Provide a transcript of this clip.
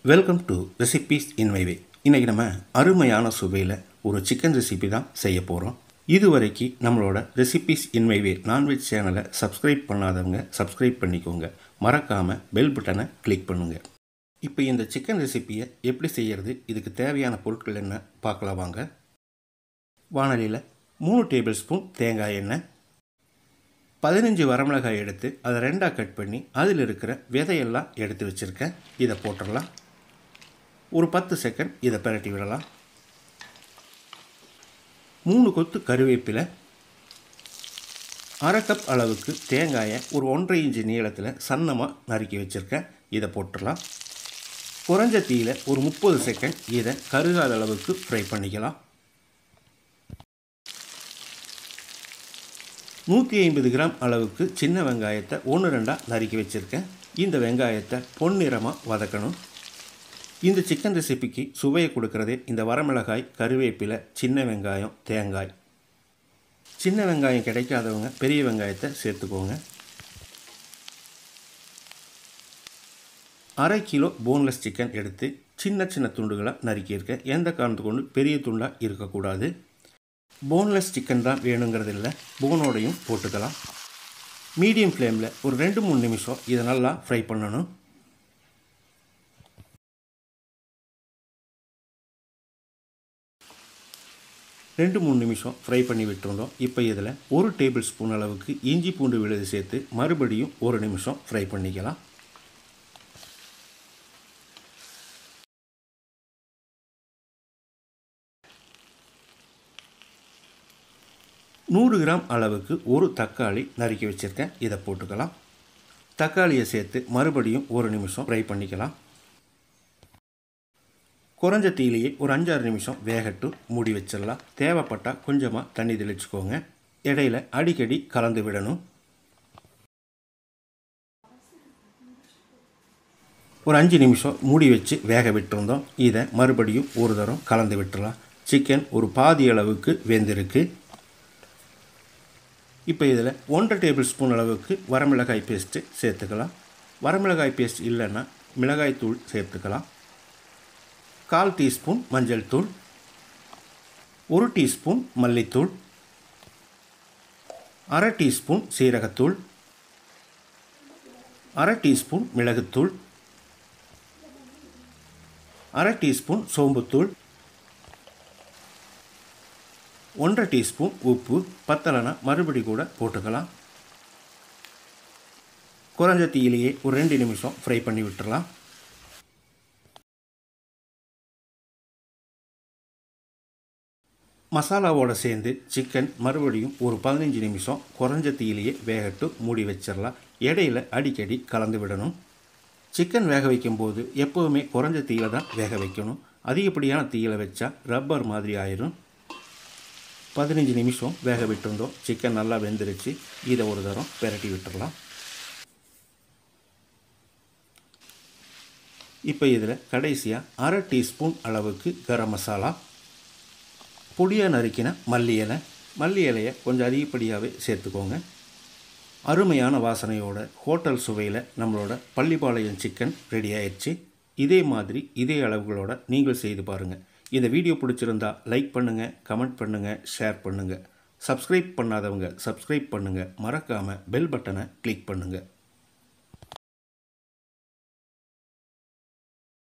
welcome to recipes in my way இன்றைக்கி நம்ம அருமையான சுவையில் ஒரு சிக்கன் ரெசிபி தான் செய்ய போகிறோம் இதுவரைக்கும் நம்மளோட recipes in my way non veg சேனலை சப்ஸ்கிரைப் பண்ணாதவங்க சப்ஸ்கிரைப் பண்ணிக்கோங்க மறக்காமல் பெல் பட்டனை கிளிக் பண்ணுங்கள் இப்போ இந்த சிக்கன் ரெசிப்பியை எப்படி செய்கிறது இதுக்கு தேவையான பொருட்கள் என்ன பார்க்கலாம் வாங்க வானலியில் மூணு டேபிள் ஸ்பூன் தேங்காய் எண்ணெய் பதினஞ்சு வரமிளகாய் எடுத்து அதை ரெண்டாக கட் பண்ணி அதில் இருக்கிற விதையெல்லாம் எடுத்து வச்சுருக்கேன் இதை போட்டுடலாம் ஒரு பத்து செகண்ட் இதை பிரட்டி விடலாம் மூணு கொத்து கருவேப்பிலை அரை கப் அளவுக்கு தேங்காயை ஒரு ஒன்றரை இன்ச்சு நீளத்தில் சன்னமாக நறுக்கி வச்சுருக்கேன் இதை போட்டுடலாம் குறைஞ்ச தீயில் ஒரு முப்பது செகண்ட் இதை கருகாத அளவுக்கு ஃப்ரை பண்ணிக்கலாம் நூற்றி ஐம்பது கிராம் அளவுக்கு சின்ன வெங்காயத்தை ஒன்று ரெண்டாக நறுக்கி வச்சுருக்கேன் இந்த வெங்காயத்தை பொன்னிறமாக வதக்கணும் இந்த சிக்கன் ரெசிபிக்கு சுவையை கொடுக்கறதே இந்த வரமிளகாய் கருவேப்பிலை சின்ன வெங்காயம் தேங்காய் சின்ன வெங்காயம் கிடைக்காதவங்க பெரிய வெங்காயத்தை சேர்த்துக்கோங்க அரை கிலோ போன்லெஸ் சிக்கன் எடுத்து சின்ன சின்ன துண்டுகளாக நறுக்கியிருக்கேன் எந்த காரணத்து கொண்டு பெரிய துண்டாக இருக்கக்கூடாது போன்லெஸ் சிக்கன் தான் வேணுங்கிறது இல்லை போனோடையும் போட்டுக்கலாம் மீடியம் ஃப்ளேமில் ஒரு ரெண்டு மூணு நிமிஷம் இதை நல்லா ஃப்ரை பண்ணணும் ரெண்டு மூணு நிமிஷம் ஃப்ரை பண்ணி விட்டுருந்தோம் இப்போ இதில் ஒரு டேபிள் ஸ்பூன் அளவுக்கு இஞ்சி பூண்டு விழுது சேர்த்து மறுபடியும் ஒரு நிமிஷம் ஃப்ரை பண்ணிக்கலாம் நூறு கிராம் அளவுக்கு ஒரு தக்காளி நறுக்கி வச்சுருக்கேன் இதை போட்டுக்கலாம் தக்காளியை சேர்த்து மறுபடியும் ஒரு நிமிஷம் ஃப்ரை பண்ணிக்கலாம் குறைஞ்ச தீலையே ஒரு அஞ்சாறு நிமிஷம் வேகட்டு மூடி வச்சிடலாம் தேவைப்பட்டால் கொஞ்சமாக தண்ணி தெளிச்சுக்கோங்க இடையில அடிக்கடி கலந்து விடணும் ஒரு அஞ்சு நிமிஷம் மூடி வச்சு வேக விட்டுருந்தோம் இதை மறுபடியும் ஒரு தரம் கலந்து விட்டுடலாம் சிக்கன் ஒரு பாதி அளவுக்கு வெந்திருக்கு இப்போ இதில் ஒன்றரை டேபிள் ஸ்பூன் அளவுக்கு வரமிளகாய் பேஸ்ட்டு சேர்த்துக்கலாம் வரமிளகாய் பேஸ்ட் இல்லைன்னா மிளகாய் தூள் சேர்த்துக்கலாம் கால் டீஸ்பூன் மஞ்சள் தூள் ஒரு டீஸ்பூன் மல்லித்தூள் அரை டீஸ்பூன் சீரகத்தூள் அரை டீஸ்பூன் மிளகுத்தூள் அரை டீஸ்பூன் சோம்புத்தூள் ஒன்றரை டீஸ்பூன் உப்பு பத்தலைனா மறுபடி கூட போட்டுக்கலாம் குறைஞ்ச தீயிலேயே ஒரு ரெண்டு நிமிஷம் ஃப்ரை பண்ணி விட்டுறலாம் மசாலாவோடு சேர்ந்து சிக்கன் மறுபடியும் ஒரு பதினஞ்சு நிமிஷம் குறைஞ்ச தீயிலேயே வேகட்டு மூடி வச்சிடலாம் இடையில அடிக்கடி கலந்து விடணும் சிக்கன் வேக வைக்கும்போது எப்போவுமே குறைஞ்ச தீயில தான் வேக வைக்கணும் அதிகப்படியான தீயில வச்சா ரப்பர் மாதிரி ஆயிரும் பதினஞ்சு நிமிஷம் வேக விட்டுருந்தோம் சிக்கன் நல்லா வெந்துருச்சு இதை ஒரு தரம் பெரட்டி விட்டுடலாம் இப்போ இதில் கடைசியாக அரை டீஸ்பூன் அளவுக்கு கரம் மசாலா பொடியாக நறுக்கின மல்லி இலை மல்லி இலையை கொஞ்சம் அதிகப்படியாகவே சேர்த்துக்கோங்க அருமையான வாசனையோட ஹோட்டல் சுவையில் நம்மளோட பள்ளிப்பாளையம் சிக்கன் ரெடி ஆயிடுச்சு இதே மாதிரி இதே அளவுகளோட நீங்கள் செய்து பாருங்கள் இந்த வீடியோ பிடிச்சிருந்தா லைக் பண்ணுங்கள் கமெண்ட் பண்ணுங்கள் ஷேர் பண்ணுங்கள் சப்ஸ்கிரைப் பண்ணாதவங்க சப்ஸ்கிரைப் பண்ணுங்கள் மறக்காமல் பெல் பட்டனை கிளிக் பண்ணுங்கள்